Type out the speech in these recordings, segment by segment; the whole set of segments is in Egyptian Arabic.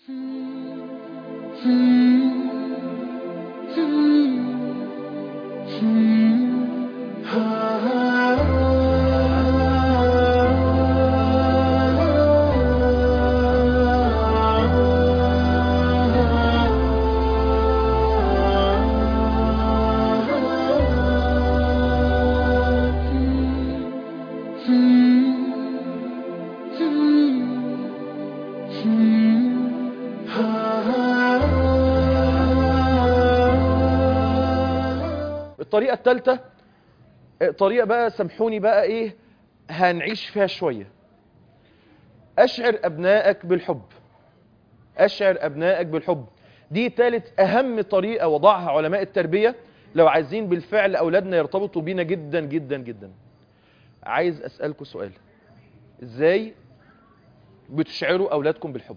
الطريقة الثالثة طريقة بقى سامحوني بقى ايه هنعيش فيها شوية اشعر ابنائك بالحب اشعر ابنائك بالحب دي ثالث اهم طريقة وضعها علماء التربية لو عايزين بالفعل اولادنا يرتبطوا بينا جدا جدا جدا عايز اسألكم سؤال ازاي بتشعروا اولادكم بالحب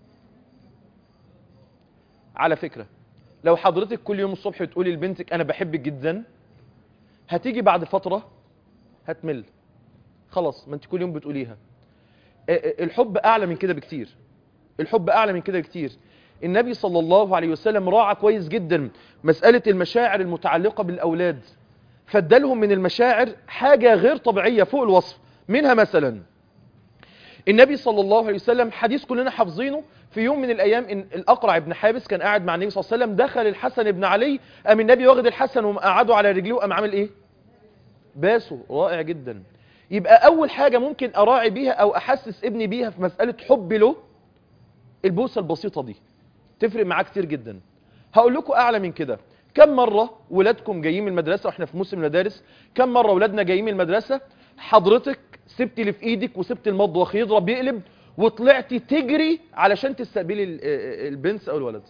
على فكرة لو حضرتك كل يوم الصبح تقولي لبنتك انا بحبك جدا هتيجي بعد فترة هتمل خلاص ما انت كل يوم بتقوليها الحب اعلى من كده بكتير الحب اعلى من كده بكتير النبي صلى الله عليه وسلم راعى كويس جدا مسألة المشاعر المتعلقة بالاولاد فادالهم من المشاعر حاجة غير طبيعية فوق الوصف منها مثلا النبي صلى الله عليه وسلم حديث كلنا حافظينه في يوم من الايام إن الاقرع ابن حابس كان قاعد مع النبي صلى الله عليه وسلم دخل الحسن ابن علي قام النبي واخد الحسن وقعده على رجليه وقام عامل ايه باسه رائع جدا يبقى اول حاجة ممكن اراعي بيها او احسس ابني بيها في مسألة حبي له البوسة البسيطة دي تفرق معاه كتير جدا هقول لكم اعلى من كده كم مرة ولادكم جايين من المدرسة واحنا في موسم المدارس كم مرة ولادنا جايين من المدرسة حضرتك سبت اللي في ايدك وسبت المطبخ يضرب يقلب وطلعتي تجري علشان تستقبلي البنت او الولد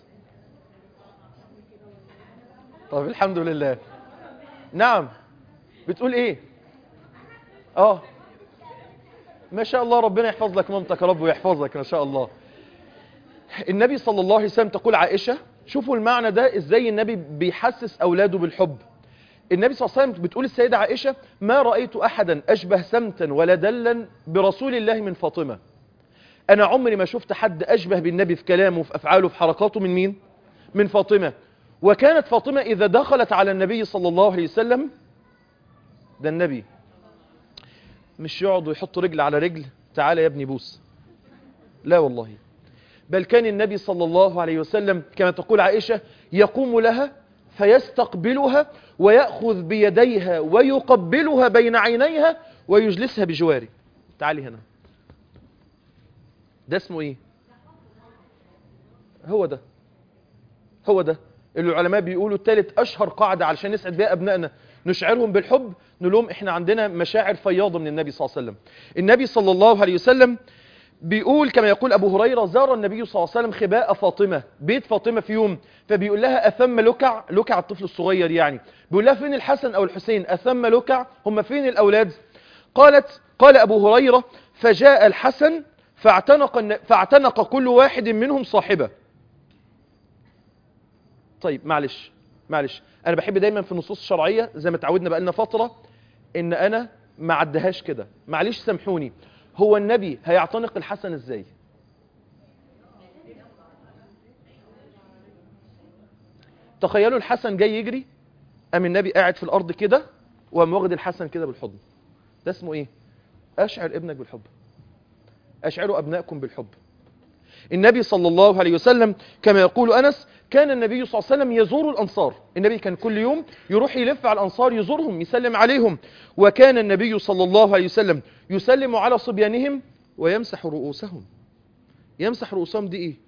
طب الحمد لله نعم بتقول ايه اه ما شاء الله ربنا يحفظ لك مامتك يا رب ويحفظك ما شاء الله النبي صلى الله عليه وسلم تقول عائشة شوفوا المعنى ده ازاي النبي بيحسس اولاده بالحب النبي صلى الله عليه وسلم بتقول السيدة عائشة ما رأيت أحدا أشبه سمتا ولا دلا برسول الله من فاطمة أنا عمري ما شفت حد أشبه بالنبي في كلامه في أفعاله في حركاته من مين؟ من فاطمة وكانت فاطمة إذا دخلت على النبي صلى الله عليه وسلم ده النبي مش يقعد ويحط رجل على رجل تعالى يا ابني بوس لا والله بل كان النبي صلى الله عليه وسلم كما تقول عائشة يقوم لها فيستقبلها ويأخذ بيديها ويقبلها بين عينيها ويجلسها بجواره تعالي هنا ده اسمه ايه هو ده هو ده اللي العلماء بيقولوا الثالث اشهر قاعدة علشان نسعد بيها ابنائنا نشعرهم بالحب نقول لهم احنا عندنا مشاعر فياضة من النبي صلى الله عليه وسلم النبي صلى الله عليه وسلم بيقول كما يقول أبو هريرة زار النبي صلى الله عليه وسلم خباء فاطمة بيت فاطمة في يوم فبيقول لها أثم لكع لكع الطفل الصغير يعني بيقول لها فين الحسن أو الحسين أثم لكع هم فين الأولاد قالت قال أبو هريرة فجاء الحسن فاعتنق, فاعتنق كل واحد منهم صاحبه طيب معلش معلش أنا بحب دايما في النصوص الشرعية زي ما تعودنا بقالنا فترة إن أنا ما عدهاش كده معلش سامحوني هو النبي هيعتنق الحسن ازاي تخيلوا الحسن جاي يجري قام النبي قاعد في الارض كده وقام واخد الحسن كده بالحضن ده اسمه ايه اشعر ابنك بالحب اشعروا ابنائكم بالحب النبي صلى الله عليه وسلم كما يقول انس كان النبي صلى الله عليه وسلم يزور الانصار النبي كان كل يوم يروح يلف على الانصار يزورهم يسلم عليهم وكان النبي صلى الله عليه وسلم يسلم على صبيانهم ويمسح رؤوسهم يمسح رؤوسهم دي ايه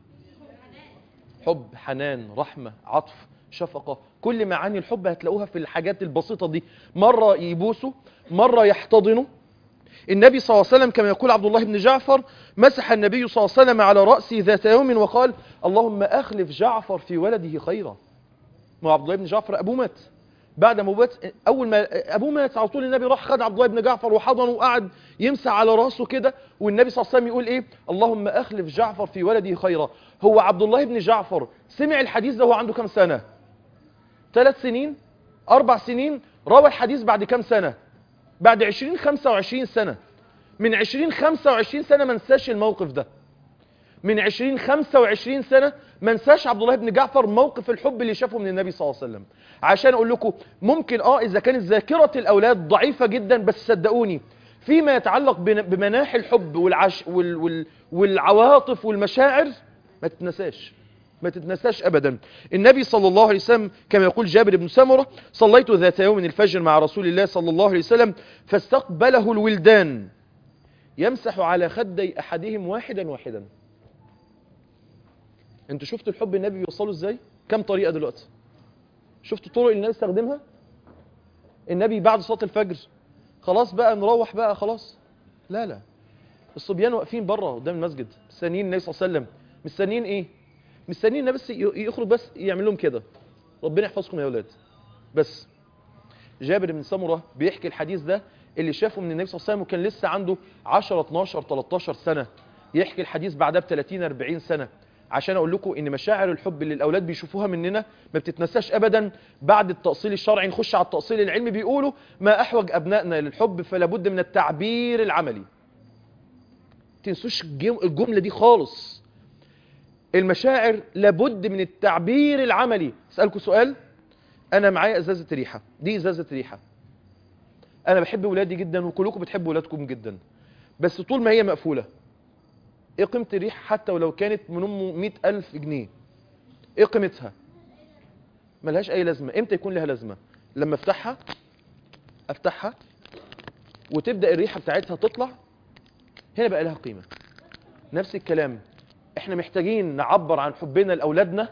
حب حنان رحمة عطف شفقة كل معاني الحب هتلاقوها في الحاجات البسيطة دي مرة يبوسوا مرة يحتضنوا النبي صلى الله عليه وسلم كما يقول عبد الله بن جعفر مسح النبي صلى الله عليه وسلم على رأسه ذات يوم وقال اللهم أخلف جعفر في ولده خيرا ما عبد الله بن جعفر أبوه مات بعد ما مات أول ما أبوه مات على طول النبي راح خد عبد الله بن جعفر وحضنه وقعد يمسح على راسه كده والنبي صلى الله عليه وسلم يقول إيه اللهم أخلف جعفر في ولده خيرا هو عبد الله بن جعفر سمع الحديث ده وهو عنده كم سنة ثلاث سنين أربع سنين روى الحديث بعد كم سنة بعد 20 25 سنة من 20 25 سنة ما نساش الموقف ده من 20 25 سنة ما انساش عبد الله بن جعفر موقف الحب اللي شافه من النبي صلى الله عليه وسلم عشان اقول لكم ممكن اه اذا كانت ذاكرة الاولاد ضعيفة جدا بس صدقوني فيما يتعلق بن- بمناحي الحب والعش وال وال والعواطف والمشاعر ما تتنساش ما تتنساش ابدا النبي صلى الله عليه وسلم كما يقول جابر بن سمرة صليت ذات يوم الفجر مع رسول الله صلى الله عليه وسلم فاستقبله الولدان يمسح على خدي احدهم واحدا واحدا انتوا شفتوا الحب النبي بيوصله ازاي كم طريقة دلوقتي شفتوا الطرق اللي النبي استخدمها النبي بعد صلاة الفجر خلاص بقى نروح بقى خلاص لا لا الصبيان واقفين بره قدام المسجد مستنيين النبي صلى الله عليه وسلم مستنيين ايه مستنيين النبي بس ي- يخرج بس يعمل لهم كده ربنا يحفظكم يا اولاد بس جابر بن سمره بيحكي الحديث ده اللي شافه من النبي صلى الله عليه وسلم وكان لسه عنده 10 12 13 سنه يحكي الحديث بعدها ب 30 40 سنه عشان اقول لكم ان مشاعر الحب اللي الاولاد بيشوفوها مننا ما بتتنساش ابدا بعد التاصيل الشرعي نخش على التاصيل العلمي بيقولوا ما احوج ابنائنا للحب فلا بد من التعبير العملي تنسوش الجم- الجمله دي خالص المشاعر لابد من التعبير العملي اسالكم سؤال انا معايا ازازه ريحه دي ازازه ريحه انا بحب ولادي جدا وكلكم بتحبوا ولادكم جدا بس طول ما هي مقفوله ايه قيمه الريحه حتى ولو كانت من امه 100000 جنيه ايه قيمتها ملهاش اي لازمه امتى يكون لها لازمه لما افتحها افتحها وتبدا الريحه بتاعتها تطلع هنا بقى لها قيمه نفس الكلام احنا محتاجين نعبر عن حبنا لاولادنا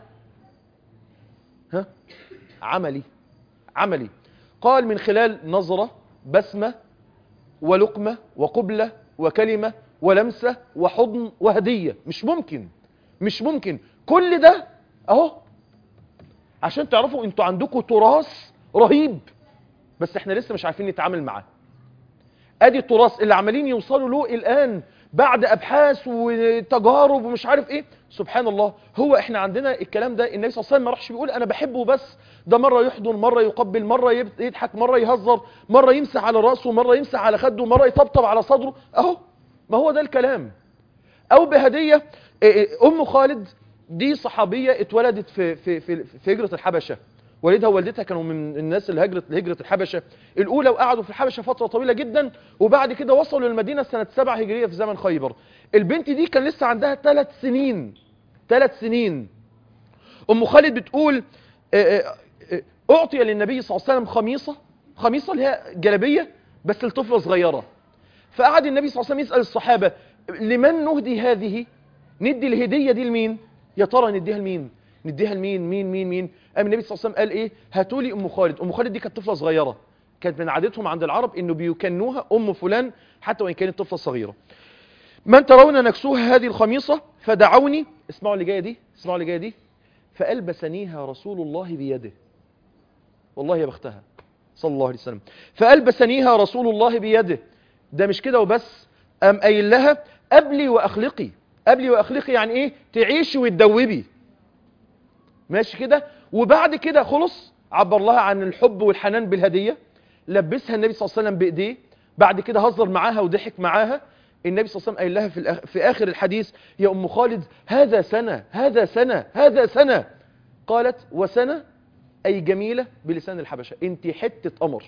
ها عملي عملي قال من خلال نظرة بسمة ولقمة وقبلة وكلمة ولمسة وحضن وهدية مش ممكن مش ممكن كل ده اهو عشان تعرفوا انتوا عندكم تراث رهيب بس احنا لسه مش عارفين نتعامل معاه ادي التراث اللي عمالين يوصلوا له الان بعد ابحاث وتجارب ومش عارف ايه سبحان الله هو احنا عندنا الكلام ده النبي صلى الله عليه وسلم ما راحش بيقول انا بحبه بس ده مره يحضن مره يقبل مره يب- يضحك مره يهزر مره يمسح على راسه مره يمسح على خده مره يطبطب على صدره اهو ما هو ده الكلام او بهديه إيه إيه، ام خالد دي صحابيه اتولدت في في في, في هجره الحبشه والدها ووالدتها كانوا من الناس اللي هجرت هجره الحبشه الاولى وقعدوا في الحبشه فتره طويله جدا وبعد كده وصلوا للمدينه سنه 7 هجريه في زمن خيبر البنت دي كان لسه عندها ثلاث سنين ثلاث سنين ام خالد بتقول آه، آه، آه، اعطي للنبي صلى الله عليه وسلم خميصه خميصه اللي هي جلابيه بس لطفله صغيره فقعد النبي صلى الله عليه وسلم يسال الصحابه لمن نهدي هذه ندي الهديه دي لمين يا ترى نديها لمين نديها لمين مين مين مين قام النبي صلى الله عليه وسلم قال ايه هاتوا لي ام خالد ام خالد دي كانت طفله صغيره كانت من عادتهم عند العرب انه بيكنوها ام فلان حتى وان كانت طفله صغيره من ترون نكسوها هذه الخميصه فدعوني اسمعوا اللي جايه دي اسمعوا اللي جايه دي فالبسنيها رسول الله بيده والله يا بختها صلى الله عليه وسلم فالبسنيها رسول الله بيده ده مش كده وبس قام قايل لها قبلي واخلقي قبلي واخلقي يعني ايه تعيشي وتدوبي ماشي كده وبعد كده خلص عبر لها عن الحب والحنان بالهديه لبسها النبي صلى الله عليه وسلم بايديه بعد كده هزر معاها وضحك معاها النبي صلى الله عليه وسلم قايل لها في, الأخ... في اخر الحديث يا ام خالد هذا سنه هذا سنه هذا سنه قالت وسنه اي جميله بلسان الحبشه انت حته قمر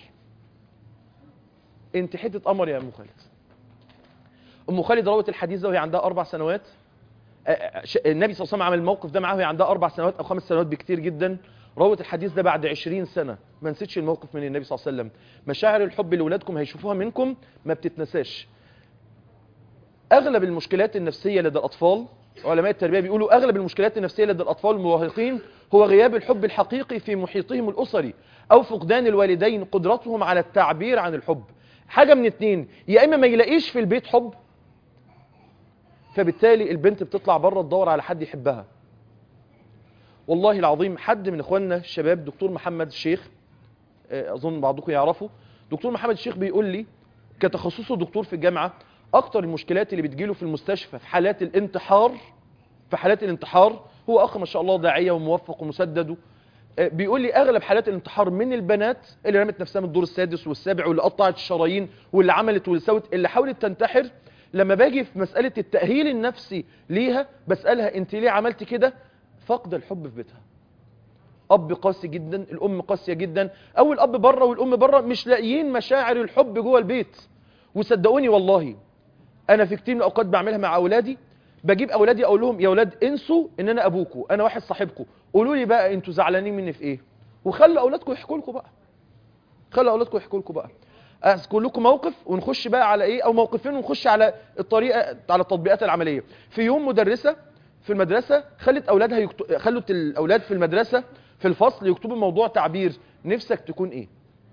انت حته قمر يا ام خالد ام خالد روت الحديث ده وهي عندها اربع سنوات آه، آه، ش- النبي صلى الله عليه وسلم عمل الموقف ده معاها وهي عندها اربع سنوات او خمس سنوات بكتير جدا روت الحديث ده بعد 20 سنه ما نسيتش الموقف من النبي صلى الله عليه وسلم مشاعر الحب اللي ولادكم هيشوفوها منكم ما بتتنساش اغلب المشكلات النفسيه لدى الاطفال علماء التربيه بيقولوا اغلب المشكلات النفسيه لدى الاطفال المراهقين هو غياب الحب الحقيقي في محيطهم الاسري او فقدان الوالدين قدرتهم على التعبير عن الحب حاجه من اتنين يا اما ما يلاقيش في البيت حب فبالتالي البنت بتطلع بره تدور على حد يحبها والله العظيم حد من اخواننا الشباب دكتور محمد الشيخ آه، اظن بعضكم يعرفه دكتور محمد الشيخ بيقول لي كتخصصه دكتور في الجامعه اكتر المشكلات اللي بتجيله في المستشفى في حالات الانتحار في حالات الانتحار هو اخ ما شاء الله داعيه وموفق ومسدد آه، بيقول لي اغلب حالات الانتحار من البنات اللي رمت نفسها من الدور السادس والسابع واللي قطعت الشرايين واللي عملت واللي سوت اللي حاولت تنتحر لما باجي في مساله التاهيل النفسي ليها بسالها انت ليه عملت كده فقد الحب في بيتها اب قاسي جدا الام قاسيه جدا او الاب بره والام بره مش لاقيين مشاعر الحب جوه البيت وصدقوني والله انا في كتير من الاوقات بعملها مع اولادي بجيب اولادي اقول لهم يا اولاد انسوا ان انا ابوكم انا واحد صاحبكم قولوا لي بقى انتوا زعلانين مني في ايه وخلوا اولادكم يحكوا لكم بقى خلوا اولادكم يحكوا لكم بقى اذكر لكم موقف ونخش بقى على ايه او موقفين ونخش على الطريقه على التطبيقات العمليه في يوم مدرسه في المدرسه خلت اولادها يكتب... خلت الاولاد في المدرسه في الفصل يكتبوا موضوع تعبير نفسك تكون ايه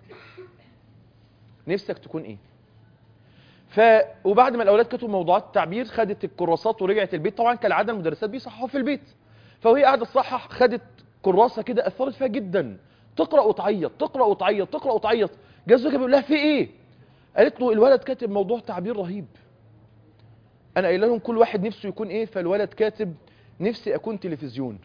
نفسك تكون ايه ف وبعد ما الاولاد كتبوا موضوعات التعبير خدت الكراسات ورجعت البيت طبعا كالعاده المدرسات بيصححوا في البيت فوهي قاعده تصحح خدت كراسه كده اثرت فيها جدا تقرا وتعيط تقرا وتعيط تقرا وتعيط جه زوجها بيقول لها في ايه قالت له الولد كاتب موضوع تعبير رهيب انا قايل لهم كل واحد نفسه يكون ايه فالولد كاتب نفسي اكون تلفزيون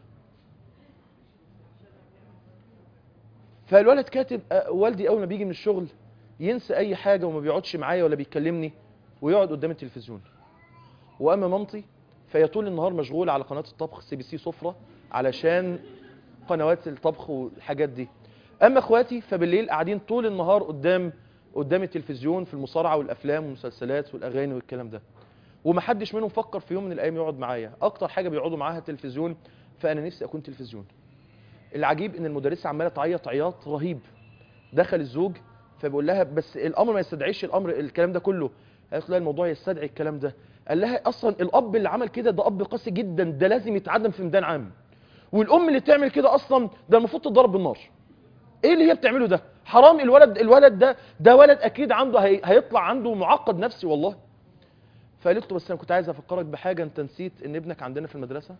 فالولد كاتب أه، والدي اول ما بيجي من الشغل ينسى اي حاجه وما بيقعدش معايا ولا بيكلمني ويقعد قدام التلفزيون واما مامتي فهي طول النهار مشغوله على قناه الطبخ سي بي سي سفره علشان قنوات الطبخ والحاجات دي اما اخواتي فبالليل قاعدين طول النهار قدام قدام التلفزيون في المصارعه والافلام والمسلسلات والاغاني والكلام ده ومحدش منهم فكر في يوم من الايام يقعد معايا اكتر حاجه بيقعدوا معاها التلفزيون فانا نفسي اكون تلفزيون العجيب ان المدرسه عماله تعيط عياط رهيب دخل الزوج فبيقول لها بس الامر ما يستدعيش الامر الكلام ده كله قالت لها الموضوع يستدعي الكلام ده قال لها اصلا الاب اللي عمل كده ده اب قاسي جدا ده لازم يتعدم في ميدان عام والام اللي تعمل كده اصلا ده المفروض تضرب بالنار ايه اللي هي بتعمله ده حرام الولد الولد ده ده ولد اكيد عنده هي هيطلع عنده معقد نفسي والله فقالت له بس انا كنت عايز افكرك بحاجه انت نسيت ان ابنك عندنا في المدرسه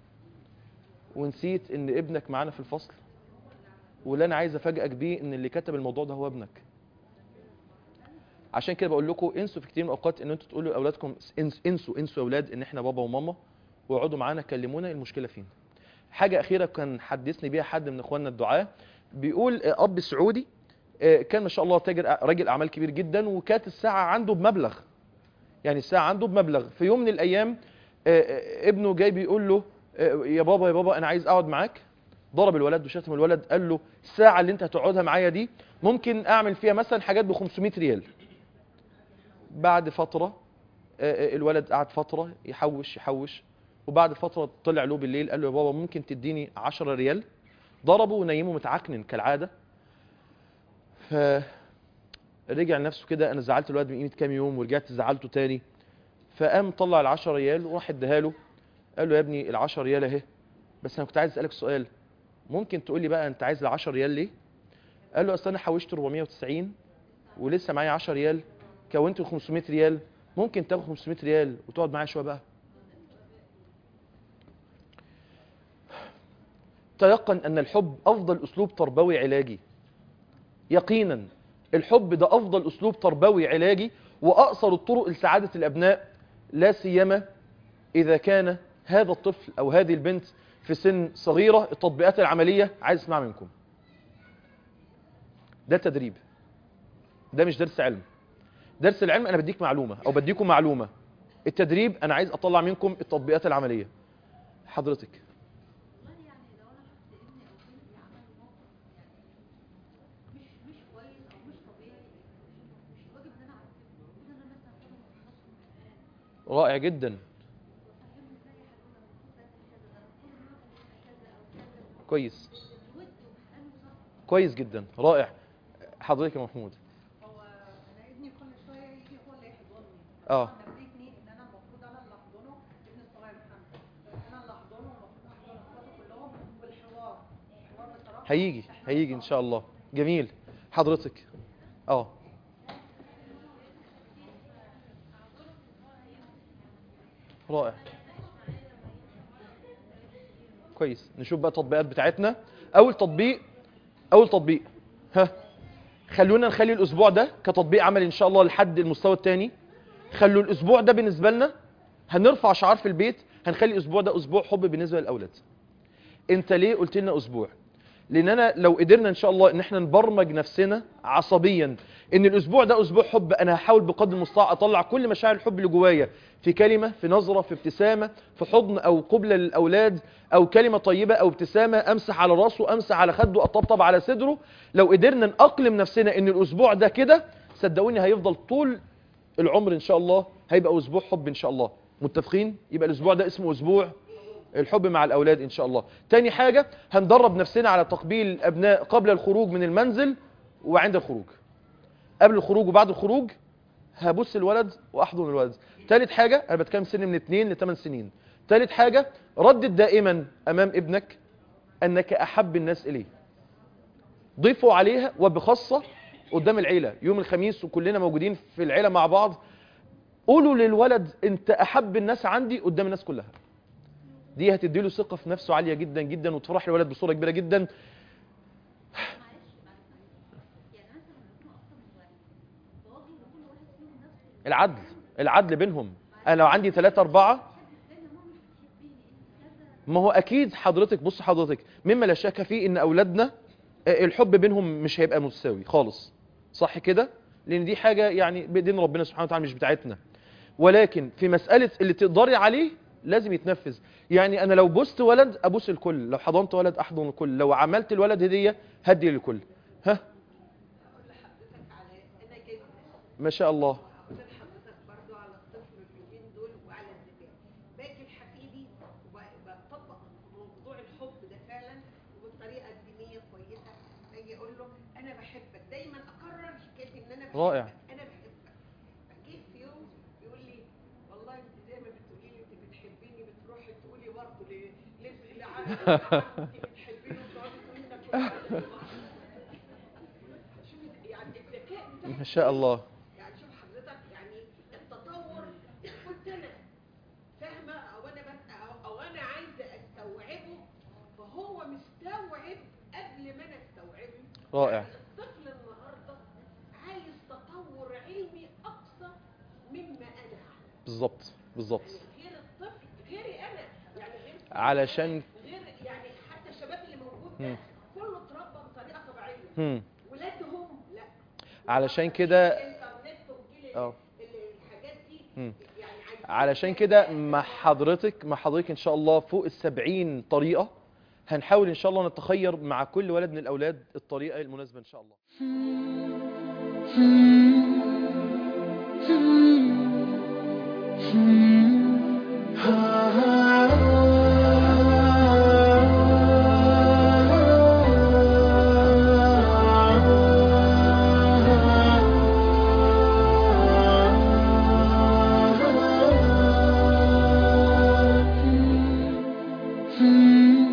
ونسيت ان ابنك معانا في الفصل واللي انا عايز افاجئك بيه ان اللي كتب الموضوع ده هو ابنك عشان كده بقول لكم انسوا في كتير من الاوقات ان انتوا تقولوا لاولادكم انس- انسوا انسوا يا اولاد ان احنا بابا وماما واقعدوا معانا كلمونا المشكله فين حاجه اخيره كان حدثني بيها حد من اخواننا الدعاه بيقول آه، اب سعودي آه، كان ما شاء الله تاجر راجل اعمال كبير جدا وكانت الساعه عنده بمبلغ يعني الساعه عنده بمبلغ في يوم من الايام آه، آه، ابنه جاي بيقول له آه، يا بابا يا بابا انا عايز اقعد معاك ضرب الولد وشتم الولد قال له الساعه اللي انت هتقعدها معايا دي ممكن اعمل فيها مثلا حاجات ب 500 ريال بعد فتره آه، آه، الولد قعد فتره يحوش يحوش وبعد فتره طلع له بالليل قال له يا بابا ممكن تديني 10 ريال ضربه ونيمه متعكنن كالعاده ف رجع لنفسه كده انا زعلت الولد من قيمه كام يوم ورجعت زعلته تاني فقام طلع ال 10 ريال وراح اداها له قال له يا ابني ال 10 ريال اهي بس انا كنت عايز اسالك سؤال ممكن تقول لي بقى انت عايز ال 10 ريال ليه قال له اصل انا حوشت 490 ولسه معايا 10 ريال كونت 500 ريال ممكن تاخد 500 ريال وتقعد معايا شويه بقى تيقن ان الحب افضل اسلوب تربوي علاجي يقينا الحب ده افضل اسلوب تربوي علاجي واقصر الطرق لسعاده الابناء لا سيما اذا كان هذا الطفل او هذه البنت في سن صغيره التطبيقات العمليه عايز اسمع منكم ده تدريب ده مش درس علم درس العلم انا بديك معلومه او بديكم معلومه التدريب انا عايز اطلع منكم التطبيقات العمليه حضرتك والله يعني لو انا شفت ابني او بنتي عملوا موقف يعني مش مش كويس او مش طبيعي مش الواجب ان انا اعاتبهم ان انا مثلا اخدهم واخلصهم من الان رائع جدا وافهمهم ازاي يا حبيبي المفروض تعمل كذا ده المفروض النهارده تعمل كذا او كذا كويس بود وحنان وصبر كويس جدا رائع حضرتك يا محمود هو انا ابني كل شويه يجي هو اللي يحضني اه. طبعاً نبهني ان انا المفروض انا اللي احضنه ابني الصغير محمد انا اللي احضنه والمفروض احضن اخواته كلهم والحوار الحوار بصراحه هيجي إحنا هيجي ان شاء الله جميل حضرتك اه رائع كويس نشوف بقى التطبيقات بتاعتنا اول تطبيق اول تطبيق ها خلونا نخلي الاسبوع ده كتطبيق عملي ان شاء الله لحد المستوى الثاني خلوا الاسبوع ده بالنسبه لنا هنرفع شعار في البيت هنخلي الاسبوع ده اسبوع حب بالنسبه للاولاد انت ليه قلت لنا اسبوع لاننا لو قدرنا ان شاء الله ان احنا نبرمج نفسنا عصبيا ان الاسبوع ده اسبوع حب انا هحاول بقدر المستطاع اطلع كل مشاعر الحب اللي جوايا في كلمه في نظره في ابتسامه في حضن او قبله للاولاد او كلمه طيبه او ابتسامه امسح على راسه امسح على خده اطبطب على صدره لو قدرنا نأقلم نفسنا ان الاسبوع ده كده صدقوني هيفضل طول العمر ان شاء الله هيبقى اسبوع حب ان شاء الله متفقين يبقى الاسبوع ده اسمه اسبوع الحب مع الاولاد ان شاء الله تاني حاجة هندرب نفسنا على تقبيل الابناء قبل الخروج من المنزل وعند الخروج قبل الخروج وبعد الخروج هبص الولد واحضن الولد تالت حاجة انا بتكلم سن من 2 ل 8 سنين تالت حاجة ردد دائما امام ابنك انك احب الناس اليه ضيفوا عليها وبخاصة قدام العيلة يوم الخميس وكلنا موجودين في العيلة مع بعض قولوا للولد انت احب الناس عندي قدام الناس كلها دي هتديله ثقة في نفسه عالية جدا جدا وتفرح الولد بصورة كبيرة جدا معلش معلش يعني مثلا لما يكونوا اكتر من واحد بواجه لكل واحد فيهم نفس ال- العدل العدل بينهم انا لو عندي ثلاثة اربعة الثاني ماما مش بتحبني انت كذا ما هو اكيد حضرتك بص حضرتك مما لا شك فيه ان اولادنا آه، الحب بينهم مش هيبقى متساوي خالص صح كده لان دي حاجة يعني بايدين ربنا سبحانه وتعالى مش بتاعتنا ولكن في مسألة اللي تقدري عليه لازم يتنفذ يعني انا لو بوست ولد ابوس الكل لو حضنت ولد احضن الكل لو عملت الولد هدية هدي للكل ها اقول لحضرتك على انا جدا ما شاء الله اقول لحضرتك برضو على الطفل اليومين دول وعلى الزكاه باجي لحفيدي وبطبق موضوع الحب ده فعلا وبالطريقه الدينيه كويسه باجي اقول له انا بحبك دايما اكرر حكايه ان انا بحبك رائع. انا بحبك فجيت في يوم يقول لي والله انت زي ما بتقولي لي انت بتحبيني بتروحي تقولي برضه ل ل- لعمك انت بتحبيني وتقعدي تقولي لنا كل واحد شوفي يعني الذكاء بتاعك ما شاء الله يعني شوف حضرتك يعني التطور كنت انا فاهمه او انا بس أو, او انا عايزه استوعبه فهو مستوعب قبل ما انا استوعبه رائع. يعني الطفل النهارده عايز تطور علمي اقصى مما انا أعلم. بالظبط بالظبط يعني غير الطفل غيري انا يعني غير علشان غير يعني حتى الشباب اللي موجود مم. ده كله اتربى بطريقه طبيعيه هم. ولادهم لا علشان كده الانترنت وجيل اه الحاجات دي مم. يعني عايزين علشان كده مع حضرتك مع حضرتك ان شاء الله فوق السبعين طريقة هنحاول ان شاء الله نتخير مع كل ولد من الاولاد الطريقة المناسبة ان شاء الله Hmm.